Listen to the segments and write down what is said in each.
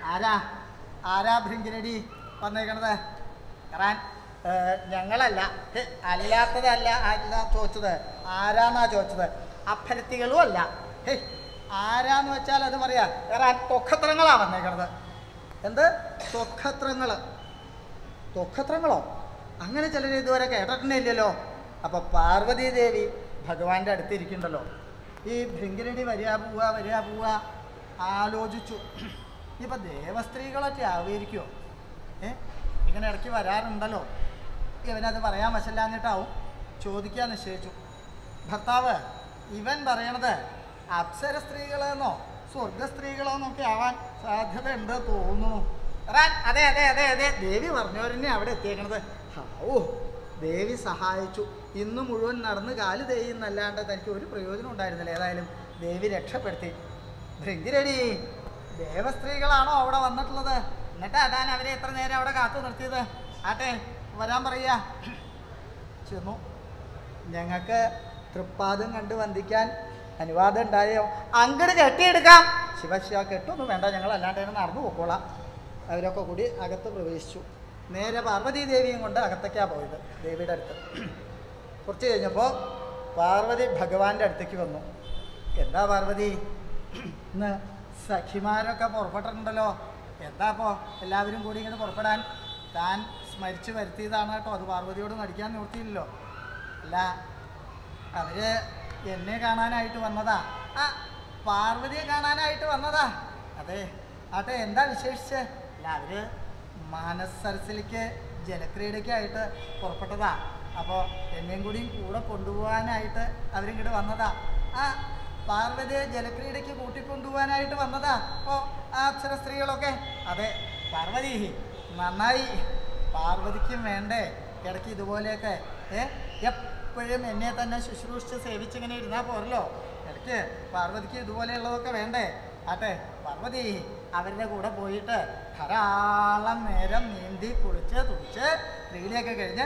ആരാ ആരാ ഭൃങ്കിരടി വന്നേക്കണത് കാരണം ഏ, ഞങ്ങളല്ല ഹെ, അല്ലാത്തതല്ല അല്ല ചോദിച്ചത് ആരാന്നാ ചോദിച്ചത് അഭ്യർത്ഥികളും അല്ല ഹേ ആരാന്ന് വെച്ചാൽ അത് പറയാ കാരണം തൊക്കത്രങ്ങളാ വന്നേക്കണത് എന്ത് തൊക്കത്രങ്ങൾ തൊക്കത്രങ്ങളോ അങ്ങനെ ചിലർ ഇതുവരെ കേട്ടിട്ടില്ലല്ലോ അപ്പൊ പാർവതി ദേവി ഭഗവാന്റെ അടുത്തിരിക്കണ്ടല്ലോ ഈ ഭൃങ്കിരടി വരിക പോവുക വരിക പോവുക ആലോചിച്ചു ഇപ്പൊ ദേവസ്ത്രീകളൊക്കെ ആവുമായിരിക്കുമോ ഏ ഇങ്ങനെ ഇടയ്ക്ക് വരാറുണ്ടല്ലോ ഇവനത് പറയാൻ വശമില്ലാഞ്ഞിട്ടാവും ചോദിക്കാൻ നിശ്ചയിച്ചു ഭർത്താവ് ഇവൻ പറയണത് അപ്സര സ്ത്രീകളെന്നോ സ്വർഗ സ്ത്രീകളോ എന്നൊക്കെ ആവാൻ സാധ്യതയുണ്ട് തോന്നുന്നു റാൻ അതെ അതെ അതെ അതെ ദേവി പറഞ്ഞവരെന്നെ അവിടെ എത്തിയേക്കണത് ഓ ദേവി സഹായിച്ചു ഇന്ന് മുഴുവൻ നടന്ന് കാല് തേയുന്നല്ലാണ്ട് തനിക്ക് ഒരു പ്രയോജനം ഉണ്ടായിരുന്നില്ല ഏതായാലും ദേവി രക്ഷപ്പെടുത്തി ഭൃങ്കിരടി ദേവസ്ത്രീകളാണോ അവിടെ വന്നിട്ടുള്ളത് എന്നിട്ട് അതാൻ അവരെ എത്ര നേരം അവിടെ കാത്തു നിർത്തിയത് ആട്ടെ വരാൻ പറയാ ചെന്നു ഞങ്ങൾക്ക് തൃപ്പാദം കണ്ട് വന്ദിക്കാൻ അനുവാദം ഉണ്ടായോ അങ്ങട് കെട്ടിയെടുക്കാം ശിവശിവ കെട്ടൊന്നും വേണ്ട ഞങ്ങൾ അല്ലാണ്ട് തന്നെ നടന്നു പോക്കോളാം അവരൊക്കെ കൂടി അകത്ത് പ്രവേശിച്ചു നേരെ പാർവതി ദേവിയും കൊണ്ട് അകത്തേക്കാണ് പോയത് ദേവിയുടെ അടുത്ത് കുറച്ച് കഴിഞ്ഞപ്പോൾ പാർവതി ഭഗവാന്റെ അടുത്തേക്ക് വന്നു എന്താ പാർവതി ഇന്ന് സഖിമാരൊക്കെ പുറപ്പെട്ടിട്ടുണ്ടല്ലോ എന്താ അപ്പോൾ എല്ലാവരും കൂടി ഇങ്ങനെ പുറപ്പെടാൻ താൻ സ്മരിച്ച് വരുത്തിയതാണ് കേട്ടോ അത് പാർവതിയോട് നടിക്കാൻ നിർത്തിയില്ലല്ലോ അല്ല അവര് എന്നെ കാണാനായിട്ട് വന്നതാ ആ പാർവതിയെ കാണാനായിട്ട് വന്നതാ അതെ ആട്ടെ എന്താ വിശേഷിച്ച് അല്ല അവര് മാനസരസിലേക്ക് ജലക്രീഡയ്ക്കായിട്ട് പുറപ്പെട്ടതാ അപ്പോൾ എന്നെയും കൂടിയും കൂടെ കൊണ്ടുപോകാനായിട്ട് അവരിങ്ങോട്ട് വന്നതാ ആ പാർവതിയെ ജലക്രീഡയ്ക്ക് കൂട്ടിക്കൊണ്ടുപോകാനായിട്ട് വന്നതാ അപ്പോൾ ആ അക്ഷര സ്ത്രീകളൊക്കെ അതെ പാർവതി നന്നായി പാർവതിക്കും വേണ്ടേ ഇടയ്ക്ക് ഇതുപോലെയൊക്കെ ഏ എപ്പോഴും എന്നെ തന്നെ ശുശ്രൂഷിച്ച് സേവിച്ചിങ്ങനെ ഇരുന്നാൽ പോരല്ലോ ഇടയ്ക്ക് പാർവതിക്ക് ഇതുപോലെയുള്ളതൊക്കെ വേണ്ടേ ആട്ടെ പാർവതി അവരുടെ കൂടെ പോയിട്ട് ധാരാളം നേരം നീന്തി കുളിച്ച് തുടിച്ച് ക്രീഡയൊക്കെ കഴിഞ്ഞ്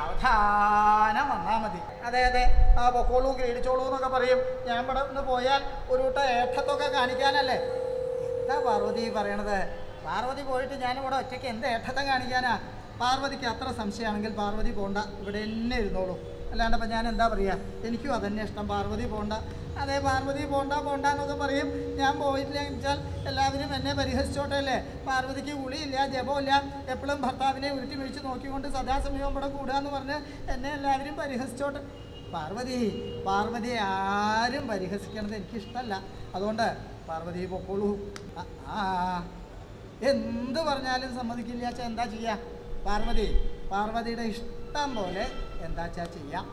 സാവധാനം വന്നാൽ മതി അതെ അതെ ആ പൊക്കോളൂ ക്രീഡിച്ചോളൂ എന്നൊക്കെ പറയും ഞാൻ ഇവിടെ നിന്ന് പോയാൽ ഒരു കൂട്ടം ഏട്ടത്തൊക്കെ കാണിക്കാനല്ലേ എന്താ പാർവതി പറയണത് പാർവതി പോയിട്ട് ഞാനിവിടെ ഒറ്റയ്ക്ക് എന്ത് ഏട്ടത്തം കാണിക്കാനാ പാർവതിക്ക് അത്ര സംശയമാണെങ്കിൽ പാർവതി പോണ്ട ഇവിടെ തന്നെ ഇരുന്നോളൂ അല്ലാണ്ട് അപ്പം ഞാൻ എന്താ പറയുക എനിക്കും അതന്നെ ഇഷ്ടം പാർവതി പോണ്ട അതെ പാർവതി പോണ്ട പോണ്ട എന്നൊക്കെ പറയും ഞാൻ പോയിട്ടില്ല എന്ന് വെച്ചാൽ എല്ലാവരും എന്നെ പരിഹസിച്ചോട്ടെ അല്ലേ പാർവതിക്ക് കുളിയില്ല ജപമില്ല എപ്പോഴും ഭർത്താവിനെ ഉരുട്ടി പിടിച്ച് നോക്കിക്കൊണ്ട് സദാസമയവും ഇവിടെ കൂടുക എന്ന് പറഞ്ഞ് എന്നെ എല്ലാവരും പരിഹസിച്ചോട്ടെ പാർവതി പാർവതിയെ ആരും പരിഹസിക്കണത് എനിക്കിഷ്ടമല്ല അതുകൊണ്ട് പാർവതി പൊക്കോളൂ ആ, ആ എന്ത് പറഞ്ഞാലും സമ്മതിക്കില്ല വെച്ചാൽ എന്താ ചെയ്യുക പാർവതി പാർവതിയുടെ ഇഷ്ടം പോലെ എന്താ വെച്ചാൽ ചെയ്യാം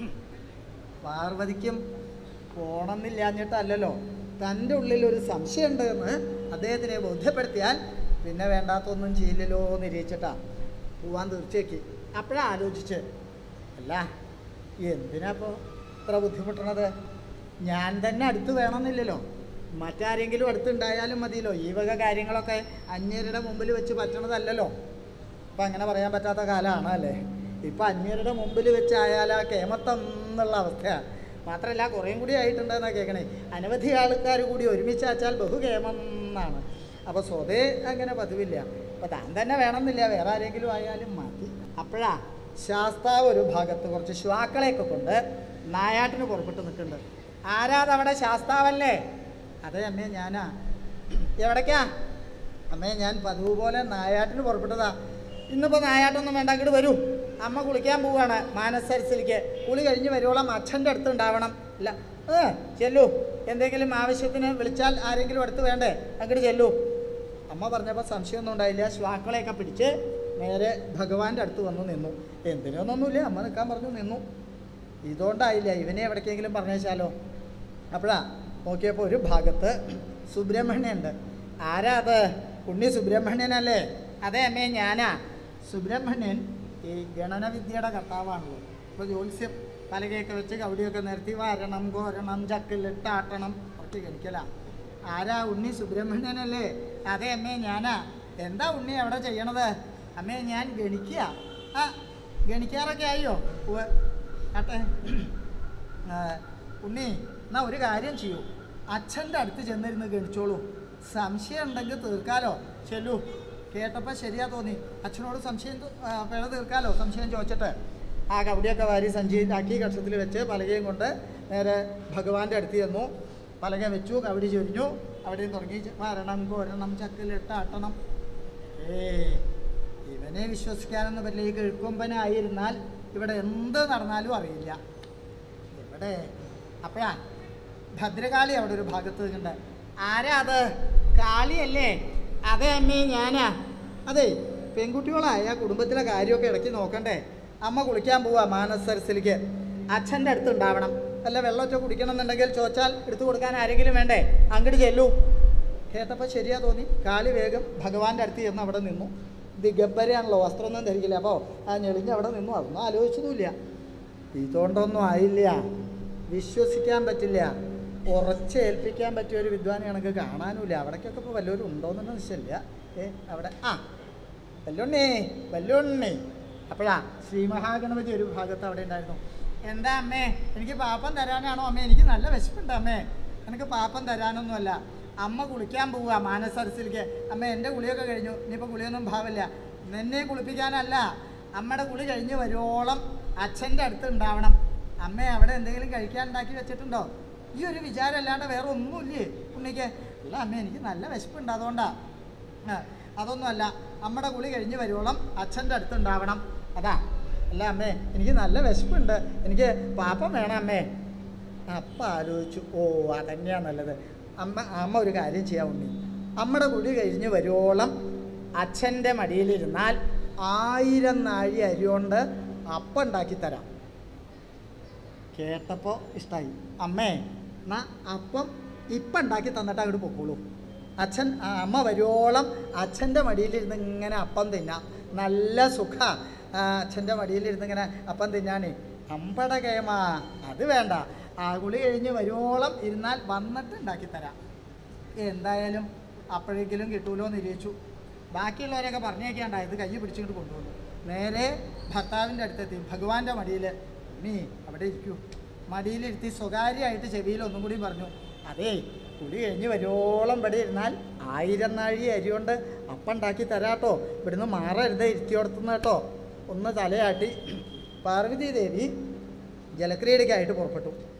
പാർവതിക്കും പോണമെന്നില്ലാഞ്ഞിട്ടല്ലല്ലോ തൻ്റെ ഉള്ളിൽ ഒരു സംശയമുണ്ട് എന്ന് അദ്ദേഹത്തിനെ ബോധ്യപ്പെടുത്തിയാൽ പിന്നെ വേണ്ടാത്തൊന്നും ചെയ്യില്ലല്ലോ എന്ന് ഇരിച്ചിട്ടാ പോവാൻ തീർച്ചയാക്കി അപ്പോഴാ ആലോചിച്ച് അല്ല എന്തിനാ ഇപ്പോൾ ഇത്ര ബുദ്ധിമുട്ടണത് ഞാൻ തന്നെ അടുത്ത് വേണമെന്നില്ലല്ലോ മറ്റാരെങ്കിലും അടുത്തുണ്ടായാലും മതിയല്ലോ ഈ വക കാര്യങ്ങളൊക്കെ അന്യരുടെ മുമ്പിൽ വെച്ച് പറ്റണതല്ലല്ലോ ഇപ്പം അങ്ങനെ പറയാൻ പറ്റാത്ത കാലമാണ് അല്ലേ ഇപ്പം അന്യരുടെ മുമ്പിൽ വെച്ചായാൽ ആ കേമത്തം എന്നുള്ള അവസ്ഥയാണ് മാത്രമല്ല കുറേയും കൂടി ആയിട്ടുണ്ടെന്നാണ് കേൾക്കണേ അനവധി ആൾക്കാർ കൂടി ഒരുമിച്ചാച്ചാൽ ബഹുകേമം എന്നാണ് അപ്പോൾ സ്വതേ അങ്ങനെ പതിവില്ല അപ്പോൾ താൻ തന്നെ വേണമെന്നില്ല വേറെ ആരെങ്കിലും ആയാലും മതി അപ്പോഴാ ശാസ്താവ് ഒരു ഭാഗത്ത് കുറച്ച് ശ്വാക്കളെയൊക്കെ കൊണ്ട് നായാട്ടിന് പുറപ്പെട്ട് നിൽക്കുന്നുണ്ട് ആരാതവിടെ ശാസ്താവല്ലേ അതെ അമ്മേ ഞാനാ എവിടേക്കാ അമ്മേ ഞാൻ പതിവ് പോലെ നായാട്ടിന് പുറപ്പെട്ടതാ ഇന്നിപ്പോൾ നായാട്ടൊന്നും വേണ്ട അങ്ങോട്ട് വരൂ അമ്മ കുളിക്കാൻ പോവാണ് മാനസരസിലേക്ക് കുളി കഴിഞ്ഞ് വരുവോളം അച്ഛൻ്റെ അടുത്ത് ഉണ്ടാവണം ഇല്ല ഏ ചെല്ലു എന്തെങ്കിലും ആവശ്യത്തിന് വിളിച്ചാൽ ആരെങ്കിലും അടുത്ത് വേണ്ടേ അങ്ങോട്ട് ചെല്ലു അമ്മ പറഞ്ഞപ്പോൾ സംശയമൊന്നും ഉണ്ടായില്ല ശ്വാക്കളെയൊക്കെ പിടിച്ച് നേരെ ഭഗവാന്റെ അടുത്ത് വന്ന് നിന്നു എന്തിനൊന്നൊന്നുമില്ല അമ്മ നിൽക്കാൻ പറഞ്ഞു നിന്നു ഇതുകൊണ്ടായില്ല ഇവനെ എവിടേക്കെങ്കിലും പറഞ്ഞേച്ചാലോ അപ്പോഴാ നോക്കിയപ്പോൾ ഒരു ഭാഗത്ത് സുബ്രഹ്മണ്യുണ്ട് ആരാ അത് ഉണ്ണി സുബ്രഹ്മണ്യനല്ലേ അതെ അമ്മേ ഞാനാ സുബ്രഹ്മണ്യൻ ഈ ഗണനവിദ്യയുടെ കർത്താവാണല്ലോ ഇപ്പോൾ ജ്യോത്സ്യം പലകയൊക്കെ വെച്ച് കവടിയൊക്കെ നിരത്തി വാരണം കോരണം ചക്കിലിട്ട് ആട്ടണം ഒക്കെ ഗണിക്കല ആരാ ഉണ്ണി സുബ്രഹ്മണ്യനല്ലേ അതെ അമ്മേ ഞാനാ എന്താ ഉണ്ണി അവിടെ ചെയ്യണത് അമ്മേ ഞാൻ ഗണിക്കുക ആ ഗണിക്കാറൊക്കെ ആയോ ഉവ്വ് ആട്ടെ ആ, ഉണ്ണി എന്നാ ഒരു കാര്യം ചെയ്യൂ അച്ഛൻ്റെ അടുത്ത് ചെന്നിരുന്ന് ഗണിച്ചോളൂ സംശയം ഉണ്ടെങ്കിൽ തീർക്കാലോ ചെല്ലു കേട്ടപ്പോൾ ശരിയാ തോന്നി അച്ഛനോട് സംശയം തോ- ആ, പിഴ തീർക്കാലോ സംശയം ചോദിച്ചിട്ട് ആ കവടിയൊക്കെ വാരി സഞ്ചിയിലാക്കി കക്ഷത്തിൽ വെച്ച് പലകയും കൊണ്ട് നേരെ ഭഗവാന്റെ അടുത്ത് ചെന്നു പലക വെച്ചു കവടി ചൊരിഞ്ഞു അവിടെയും തുടങ്ങി ച- വരണം കോരണം ചക്കിലിട്ട് ആട്ടണം ഏ ഇവനെ വിശ്വസിക്കാനൊന്നും പറ്റില്ല ഈ കിഴക്കൊമ്പനായിരുന്നാൽ ഇവിടെ എന്ത് നടന്നാലും അറിയില്ല ഇവിടെ അപ്പഴാ ഭദ്രകാളി അവിടെ ഒരു ഭാഗത്ത് നിൽക്കണ്ട ആരാ അത് കാളിയല്ലേ അതെ അമ്മേ ഞാനാ അതെ പെൺകുട്ടികളായ കുടുംബത്തിലെ കാര്യമൊക്കെ ഇടയ്ക്ക് നോക്കണ്ടേ അമ്മ കുളിക്കാൻ പോവാ മാനസരസിലേക്ക് അച്ഛൻ്റെ അടുത്ത് ഉണ്ടാവണം വല്ല വെള്ളമൊക്കെ കുടിക്കണം എന്നുണ്ടെങ്കിൽ ചോദിച്ചാൽ എടുത്തു കൊടുക്കാൻ ആരെങ്കിലും വേണ്ടേ അങ്ങോട്ട് ചെല്ലൂ കേട്ടപ്പോൾ ശരിയാ തോന്നി കാളി വേഗം ഭഗവാന്റെ അടുത്ത് ചെന്ന് അവിടെ നിന്നു ദിഗംബരയാണല്ലോ വസ്ത്രമൊന്നും ധരിക്കില്ല അപ്പോൾ ആ ഞെളിഞ്ഞ് അവിടെ നിന്നു അതൊന്നും ആലോചിച്ചതുമില്ല ഇതുകൊണ്ടൊന്നും ആയില്ല വിശ്വസിക്കാൻ പറ്റില്ല ഉറച്ച് ഏൽപ്പിക്കാൻ പറ്റിയ ഒരു വിദ്വാൻ കണക്ക് കാണാനുമില്ല അവിടേക്കൊക്കെ ഇപ്പോൾ വല്ലവരും ഉണ്ടോയെന്ന് നിശ്ചയില്ല ഏ അവിടെ ആ വല്ലുണ്ണി വല്ലുണ്ണി അപ്പോഴാ ശ്രീ മഹാഗണപതി ഒരു ഭാഗത്ത് അവിടെ ഉണ്ടായിരുന്നു എന്താ അമ്മേ എനിക്ക് പാപ്പം തരാനാണോ അമ്മേ എനിക്ക് നല്ല വിശപ്പുണ്ട് അമ്മേ എനിക്ക് പാപ്പം തരാനൊന്നുമല്ല അമ്മ കുളിക്കാൻ പോവുക മാനസരസിലേക്ക് അമ്മ എൻ്റെ കുളിയൊക്കെ കഴിഞ്ഞു ഇനിയിപ്പോൾ കുളിയൊന്നും ഭാവില്ല നിന്നെ കുളിപ്പിക്കാനല്ല അമ്മയുടെ കുളി കഴിഞ്ഞ് വരുവോളം അച്ഛൻ്റെ അടുത്ത് ഉണ്ടാവണം അമ്മ അവിടെ എന്തെങ്കിലും കഴിക്കാൻ ഉണ്ടാക്കി വെച്ചിട്ടുണ്ടോ ഈ ഒരു വിചാരം അല്ലാണ്ട് വേറെ ഒന്നുമില്ലേ ഉണ്ണിക്ക് അല്ല അമ്മ എനിക്ക് നല്ല വിശപ്പുണ്ട് അതുകൊണ്ടാ ആ, അതൊന്നുമല്ല അമ്മയുടെ കുളി കഴിഞ്ഞ് വരുവോളം അച്ഛൻ്റെ അടുത്ത് ഉണ്ടാവണം അതാ അല്ല അമ്മേ എനിക്ക് നല്ല വിശപ്പുണ്ട് എനിക്ക് പാപ്പം വേണം അമ്മേ അപ്പം ആലോചിച്ചു ഓ അതന്നെയാ നല്ലത് അമ്മ അമ്മ ഒരു കാര്യം ചെയ്യാൻ ഉണ്ണി അമ്മയുടെ കുടി കഴിഞ്ഞ് വരുവോളം അച്ഛൻ്റെ മടിയിലിരുന്നാൽ ആയിരം നാഴി അരി കൊണ്ട് അപ്പം ഉണ്ടാക്കി തരാം കേട്ടപ്പോൾ ഇഷ്ടമായി അമ്മേ എന്നാ അപ്പം ഇപ്പം ഉണ്ടാക്കി തന്നിട്ട് അങ്ങോട്ട് പൊക്കോളൂ അച്ഛൻ ആ, അമ്മ വരുവോളം അച്ഛൻ്റെ മടിയിലിരുന്ന് ഇങ്ങനെ അപ്പം തിന്നാം നല്ല സുഖ അച്ഛൻ്റെ മടിയിലിരുന്ന് ഇങ്ങനെ അപ്പം തിന്നാനേ അമ്പട കേമാ അത് വേണ്ട ആ കുളി കഴിഞ്ഞ് വരുവോളം ഇരുന്നാൽ വന്നിട്ട് ഉണ്ടാക്കി തരാം എന്തായാലും അപ്പോഴേക്കിലും കിട്ടൂലോ എന്ന് നിരീക്ഷിച്ചു ബാക്കിയുള്ളവരൊക്കെ പറഞ്ഞേക്കാണ്ട ഇത് കൈ പിടിച്ചുകൊണ്ട് കൊണ്ടുപോകുന്നു നേരെ ഭർത്താവിൻ്റെ അടുത്തെത്തി ഭഗവാന്റെ മടിയിൽ നീ അവിടെ ഇരിക്കൂ മടിയിലിരുത്തി സ്വകാര്യമായിട്ട് ചെവിയിൽ ഒന്നും കൂടി പറഞ്ഞു അതേ കുടി കഴിഞ്ഞ് വരുവോളം ഇവിടെ ഇരുന്നാൽ ആയിരം നാഴി അരി കൊണ്ട് അപ്പം ഉണ്ടാക്കി തരാട്ടോ ഇവിടുന്ന് മാറരുത് ഇരുത്തിയോടത്തുനിന്ന് കേട്ടോ ഒന്ന് തലയാട്ടി പാർവതി ദേവി ജലക്രീഡയ്ക്കായിട്ട് പുറപ്പെട്ടു